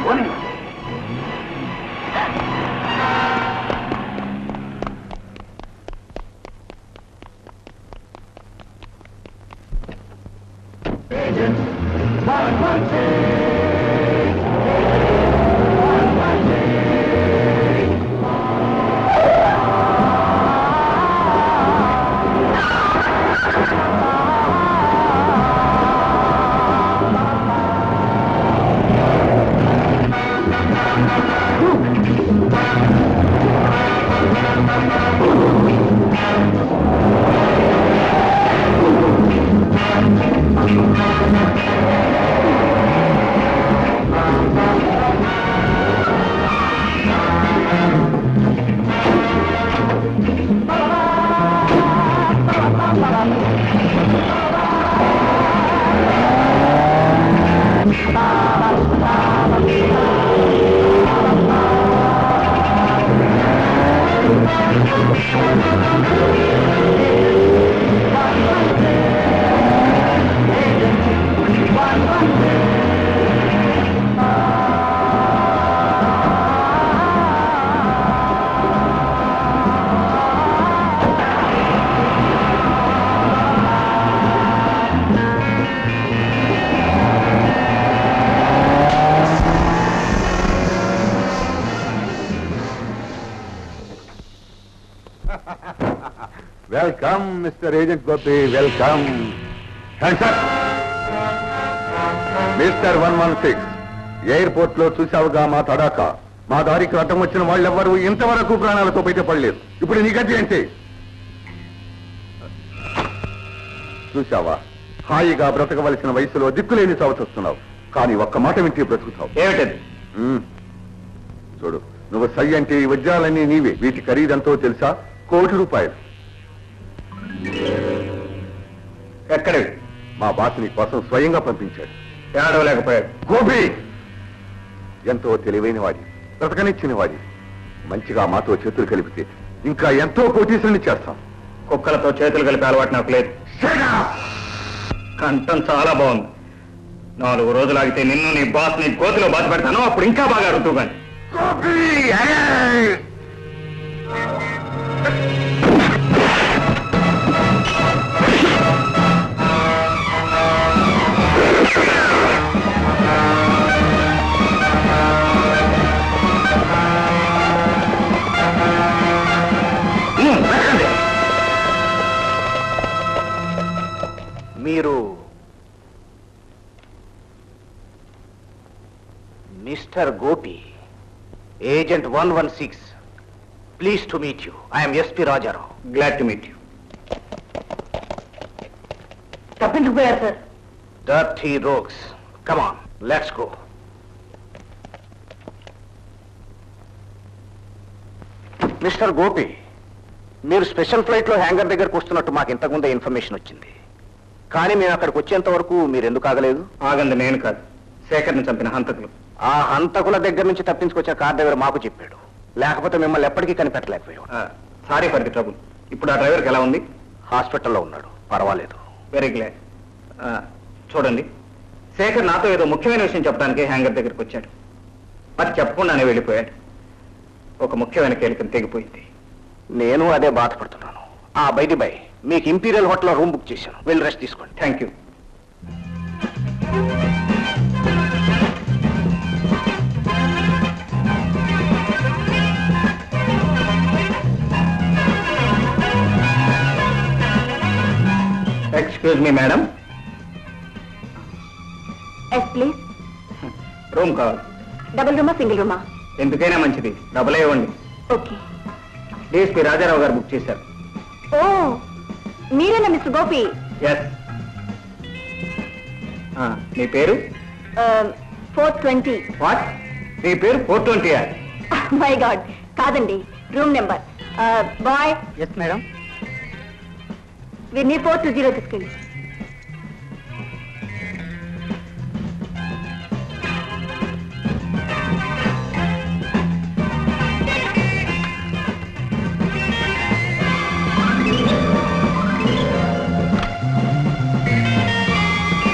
Welcome mister agent Gopi welcome mister one one six airport లో చూసావుగా మా తడాక మా దారికి అడ్డం వచ్చిన వాళ్ళెవ్వరూ ఇంతవరకు ప్రాణాలతో బయటపడలేదు ఇప్పుడు నీ గతి ఏంటి చూసావా హాయిగా బ్రతకవలసిన వయసులో దిక్కులేని చవచొస్తున్నావు కానీ ఒక్క మాట వింటే బ్రతుకుతావు ఏమిటది మ్మ్. చూడు నువ్వు సై అంటే ఈ వజ్రాలన్నీ నీవే వీటి ఖరీదంతో తెలుసా కోటి రూపాయలు ఎక్కడివి మా బాస్ నీ కోసం స్వయంగా పంపించాడు ఏడవలేకపోయాడు గోపి ఎంతో తెలివైన వాడి బ్రతకనిచ్చిన వాడి మంచిగా మాతో చేతులు కలిపితే ఇంకా ఎంతో కోటీసుల్ని చేస్తాం కుక్కలతో చేతులు కలిపే అలవాటు నాకు లేదు కంఠం చాలా బాగుంది నాలుగు రోజులు ఆగితే నిన్ను నీ బాస్ నీ గోతిలో బాధ పెడతాను అప్పుడు ఇంకా బాగా అడుగుతూ కానీ గోపి ఏయ్! మీరు mister Gopi agent one one six please to meet you I'm SP Rajarao glad to meet you తప్పించుకుపోయారు sir dirty rogues come on let's go mister Gopi మీరు స్పెషల్ ఫ్లైట్ లో హ్యాంగర్ దగ్గరకు వస్తున్నట్టు మాకు ఇంతకుముందే ఇన్ఫర్మేషన్ వచ్చింది కానీ మేము అక్కడికి వచ్చేంత వరకు మీరు ఎందుకు ఆగలేదు ఆగంది నేను కాదు శేఖర్ని చంపిన హంతకులు ఆ హంతకుల దగ్గర నుంచి తప్పించుకొచ్చిన కార్ డ్రైవర్ మాకు చెప్పాడు లేకపోతే మిమ్మల్ని ఎప్పటికీ కనిపెట్టలేకపోయాడు సారీ ఫర్ ది ట్రబుల్ ఇప్పుడు ఆ డ్రైవర్కి ఎలా ఉంది హాస్పిటల్లో ఉన్నాడు పర్వాలేదు వెరీ గ్లాడ్ చూడండి శేఖర్ నాతో ఏదో ముఖ్యమైన విషయం చెప్పడానికి హ్యాంగర్ దగ్గరికి వచ్చాడు అది చెప్పకుండానే వెళ్ళిపోయాడు ఒక ముఖ్యమైన కీలకం తెగిపోయింది నేను అదే బాధపడుతున్నాను ఆ బయటి బై మీకు ఇంపీరియల్ హోటల్లో రూమ్ బుక్ చేశాను వెళ్ళి రెస్ట్ తీసుకోండి thank you excuse me madam yes please room కావాలి డబుల్ రూమా సింగిల్ రూమా ఎందుకైనా మంచిది డబ్బులే ఇవ్వండి ఓకే డిఎస్పీ రాజారావు గారు బుక్ చేశారు ఓ మీరేనా మిస్టర్ గోపి ఎస్ మీ పేరు ఫోర్ ట్వంటీ వాట్ మీ పేరు ఫోర్ ట్వంటీ మై గాడ్ కాదండి room number boy yes madam వీరిని ఫోర్ టూ జీరో తీసుకెళ్ళి